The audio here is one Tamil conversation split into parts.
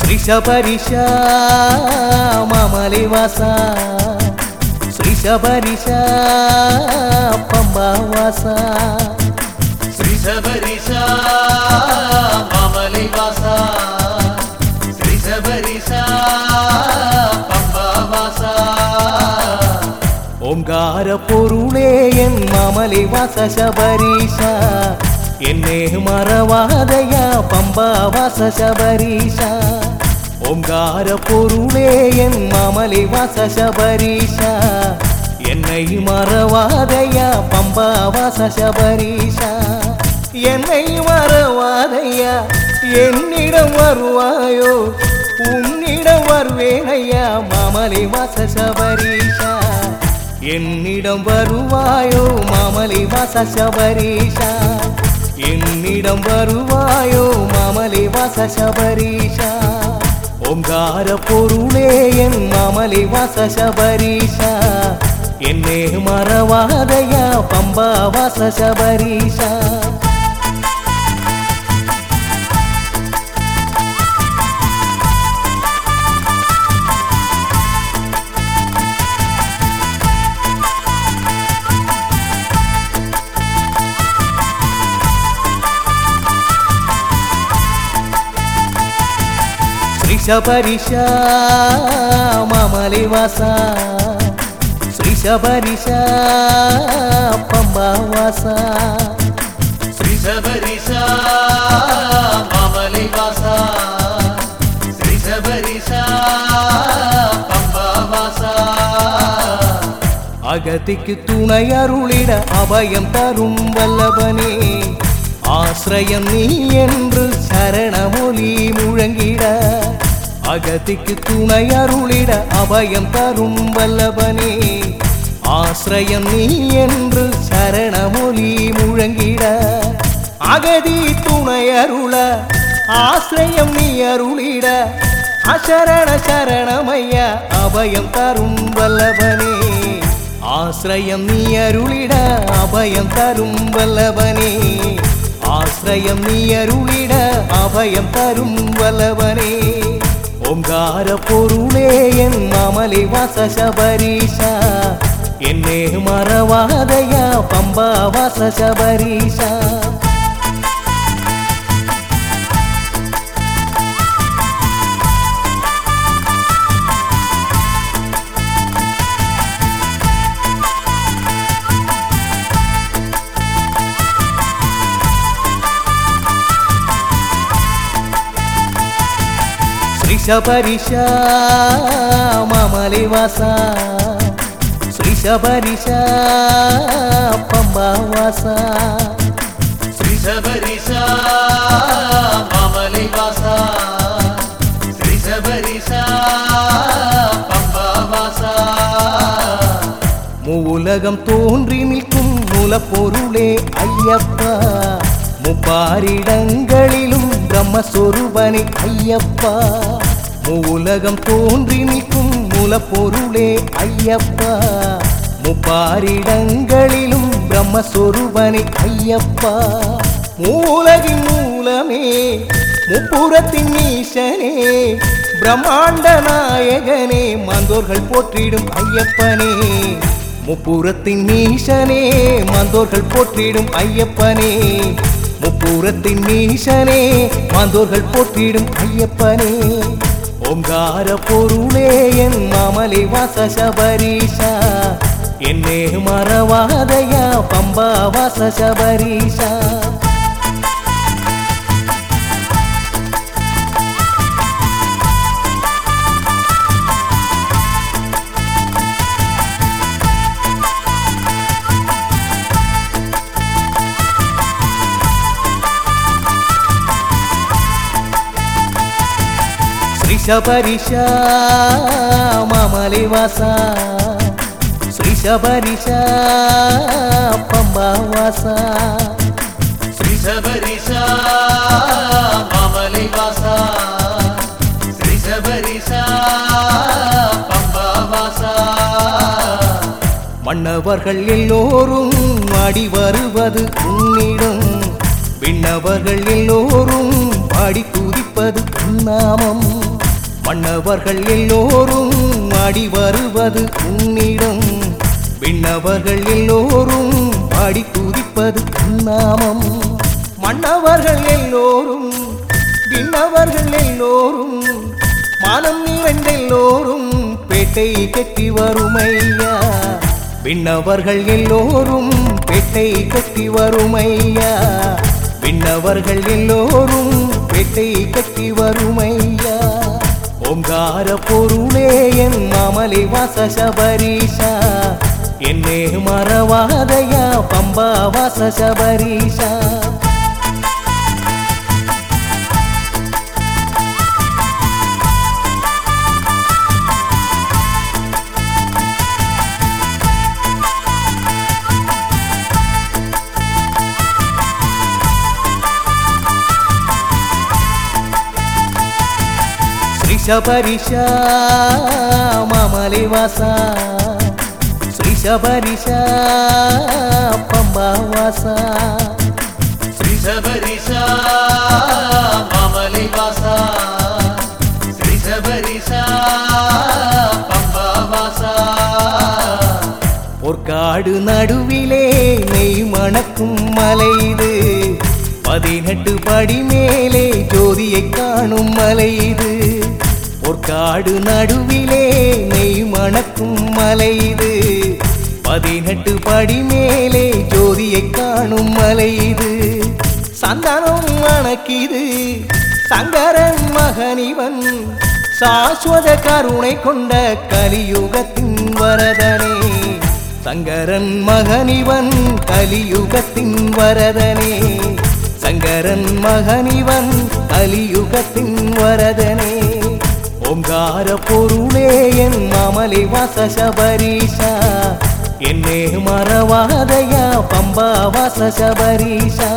శ్రీశబరిషా మామలివాసా శ్రీశబరిషా పంబావాసా శ్రీ శబరిష మామలివాస శ్రీ శబరిష పంబావాస ஓங்கார பொருளே என் மாமலிவாச சபரீஷா என்னே மறவாதையா பம்பாவாச சபரீஷா ஓங்கார பொருளே என் மாமலிவாச சபரீஷா என்னை மறவாதையா பம்பாவாச சபரீஷா என்னை மறவாதையா என்னிடம் வருவாயோ உன்னிடம் வருவேன் ஐயா மாமலி வாச சபரீஷா என்னிடம் வருவாயோ மாமலி வாச சபரீஷா என்னிடம் வருவாயோ மாமலி வாச சபரீஷா ஓங்கார பொருளே என் மாமலி வாச சபரீஷா என்னே மறவாதையா பம்பா வாச சபரீஷா శ్రీశబరిషా మామలివాసా శ్రీశబరిషా పంబావాసా శ్రీ శబరిష మామలివాస శ్రీ శబరిష పంబావాస அகதிக்கு துணை அருளிட அபயம் தரும் வல்லவனே ஆசிரயம் நீ என்று சரணமொழி முழங்கிட அகதிக்கு துணை அருளிட அபயம் தரும் வல்லவனே ஆசிரயம் நீ என்று சரணமொழி முழங்கிட அகதி துணை அருள ஆசிரயம் நீ அருளிட அசரண சரணமையா அபயம் தரும் வல்லவனே ஆசிரயம் நீ அருளிட அபயம் தரும் வல்லவனே ஆசிரயம் நீ அருளிட அபயம் தரும் வல்லவனே ஓங்கார பொருளே என் மாமலி வாச சபரீஷா என்னே மறவாதையா பம்பா வாச சபரீஷா శ్రీశబరిషా మామలివాసా శ్రీశబరిషా పంబావాసా శ్రీ శబరిష మామలివాస శ్రీ శబరిష పంబావాస மூலகம் தோன்றி நிற்கும் மூலப்பொருளே ஐயப்பா முப்பாரிடங்களிலும் பிரம்மஸ்வரூபனே ஐயப்பா மூலகம் தோன்றி நிற்கும் மூலப்பொருளே ஐயப்பா முப்பாரிடங்களிலும் பிரம்மஸ்வரூபனே ஐயப்பா மூலகின் மூலமே முப்புறத்தின் ஈசனே பிரம்மாண்ட நாயகனே மாந்தோர்கள் போற்றிடும் ஐயப்பனே முப்புறத்தின் ஈசனே மாந்தோர்கள் போற்றிடும் ஐயப்பனே முப்புறத்தின் ஈசனே மாந்தோர்கள் போற்றிடும் ஐயப்பனே ஓங்கார பொருளே என் மாமலி வாச சபரீஷா என்னே மறவாதையா பம்பா வாச சபரீஷா శ్రీశబరిషా మామలివాసా శ్రీశబరిషా పంబావాసా శ్రీ శబరిష మామలివాస శ్రీ శబరిష పంబావాస மன்னவர்கள் எல்லோரும் ஆடி வருவது உன்னிடம் விண்ணவர்கள் எல்லோரும் பாடி துதிப்பது உன் நாமம் மன்னவர்கள் எல்லோரும் ஆடி வருவது உன்னிடம் விண்ணவர்கள் எல்லோரும் பாடி துதிப்பது உன்னாமம் மன்னவர்கள் எல்லோரும் விண்ணவர்கள் எல்லோரும் மனம் நிறைந்தெல்லோரும் பேட்டை கட்டி வருமையா விண்ணவர்கள் எல்லோரும் பேட்டை கட்டி வருமையா விண்ணவர்கள் எல்லோரும் பேட்டை கட்டி வருமையா ஓங்கார பொருளே என் மாமலை வாச சபரீஷா என்னே மறவாதையா பம்பா வாச சபரீஷா శ్రీ శబరిష మామలి వాస శ్రీ శబరిష పంబా వాస శ్రీ శబరిష మామలి వాస శ్రీ శబరిష పంబావాస பொற்காடு நடுவிலே நெய் மணக்கும் மலை இது பதினெட்டு படி மேலே ஜோதியை காணும் மலை இது பொற்காடு நடுவிலே நெய் மணக்கும் மலை இது பதினெட்டு படி மேலே ஜோதியை காணும் மலை இது சந்தனம் மணக்கிது சங்கரன் மகனிவன் சாஸ்வத கருணை கொண்ட கலியுகத்தின் வரதனே சங்கரன் மகனிவன் கலியுகத்தின் வரதனே சங்கரன் மகனிவன் கலியுகத்தின் வரதனே ஓங்கார பொருளே என் மாமலை வாச சபரீஷா என்னே மறவாதையா பம்பா வாச சபரீஷா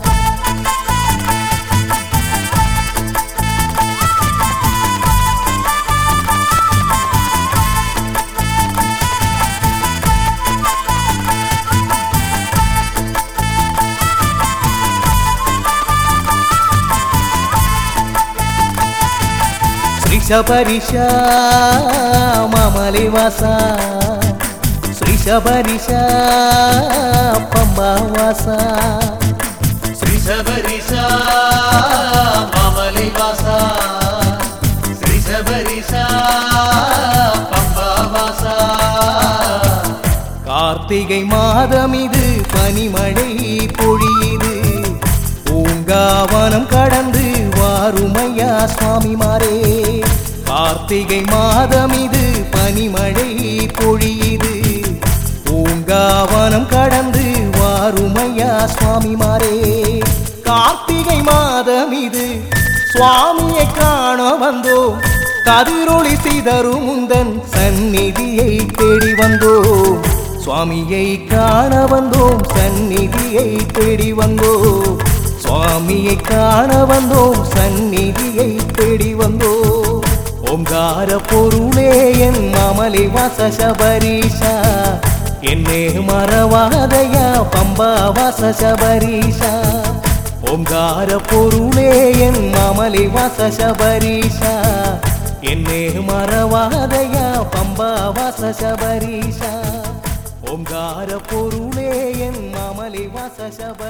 శ్రీ శబరిష మామలి వాస శ్రీ శబరిష పంబా వాస శ్రీ శబరిష మామలి వాస శ్రీ శబరిష పంబావాస கார்த்திகை மாதம் இது பனிமழை பொழியுது பூங்காவனம் கடந்து வாருமையா சுவாமிமாரே கார்த்திகை மாதம் இது பனிமழை பொழியுது பூங்காவனம் கடந்து வாருமையா சுவாமிமாரே கார்த்திகை மாதம் இது சுவாமியை காண வந்தோம் கதிரொளி சிதறும் முந்தன் சந்நிதியை தேடி வந்தோம் சுவாமியை காண வந்தோம் சந்நிதியை தேடி வந்தோம் சுவாமியை காண வந்தோம் சந்நிதியை தேடி வந்தோம் ஓங்கார பொருளே என் மாமலை வாச சபரீஷா என்னே மறவாதையா பம்பா வாச சபரீஷா ஓங்கார பொருளே என் மாமலை வாச சபரீஷா என்னே மறவாதையா பம்பா வாச சபரீஷா ஓங்கார பொருளே என் மாமலை வாச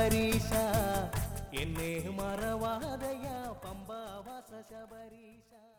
சபரீஷா என்னே மறவாதையா பம்பா வாச சபரீஷா